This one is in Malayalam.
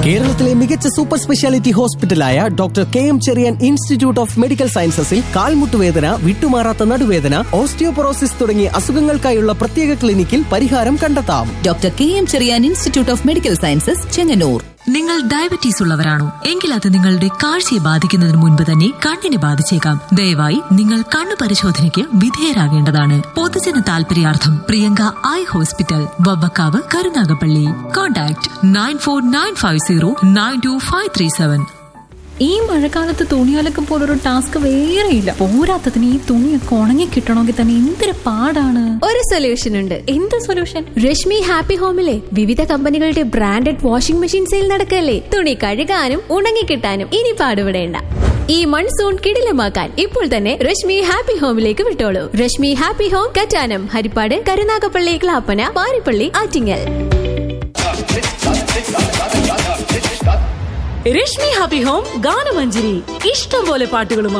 കേരളത്തിലെ മികച്ച സൂപ്പർ സ്പെഷ്യാലിറ്റി ഹോസ്പിറ്റലായ doctor K M Cherian institute of medical സയൻസസിൽ കാൽമുട്ടുവേദന വിട്ടുമാറാത്ത നടുവേദന ഓസ്റ്റിയോപൊറോസിസ് തുടങ്ങിയ അസുഖങ്ങൾക്കായുള്ള പ്രത്യേക ക്ലിനിക്കിൽ പരിഹാരം കണ്ടെത്താം doctor K M Cherian institute of medical sciences Chengannur നിങ്ങൾ ഡയബറ്റീസ് ഉള്ളവരാണോ എങ്കിൽ അത് നിങ്ങളുടെ കാഴ്ചയെ ബാധിക്കുന്നതിന് മുൻപ് തന്നെ കണ്ണിനെ ബാധിച്ചേക്കാം ദയവായി നിങ്ങൾ കണ്ണു പരിശോധനയ്ക്ക് വിധേയരാകേണ്ടതാണ് പൊതുജന താൽപര്യാർത്ഥം Priyanka eye hospital Vavvakkavu Karunagappally contact nine four nine five zero nine two five three seven ഈ മഴക്കാലത്ത് തുണിയലക്കം പോലൊരു ടാസ്ക് വേറെയില്ല പോരാത്തതിന് ഈ തുണിയൊക്കെ ഉണങ്ങി കിട്ടണമെങ്കിൽ തന്നെ എന്തൊരു പാടാണ് ഒരു സൊല്യൂഷൻ ഉണ്ട് എന്ത് സൊല്യൂഷൻ രശ്മി ഹാപ്പി ഹോമിലെ വിവിധ കമ്പനികളുടെ ബ്രാൻഡഡ് വാഷിംഗ് മെഷീൻ സെയിൽ നടക്കല്ലേ തുണി കഴുകാനും ഉണങ്ങിക്കിട്ടാനും ഇനി പാടുപെടേണ്ട ഈ മൺസൂൺ കിടിലമാക്കാൻ ഇപ്പോൾ തന്നെ രശ്മി ഹാപ്പി ഹോമിലേക്ക് വിട്ടോളൂ Rashmi happy home Kattanam Haripad Karunagappally Clappana Paripally Attingal Rashmi happy home Ganamanjari ഇഷ്ടം പോലെ പാട്ടുകളുമായി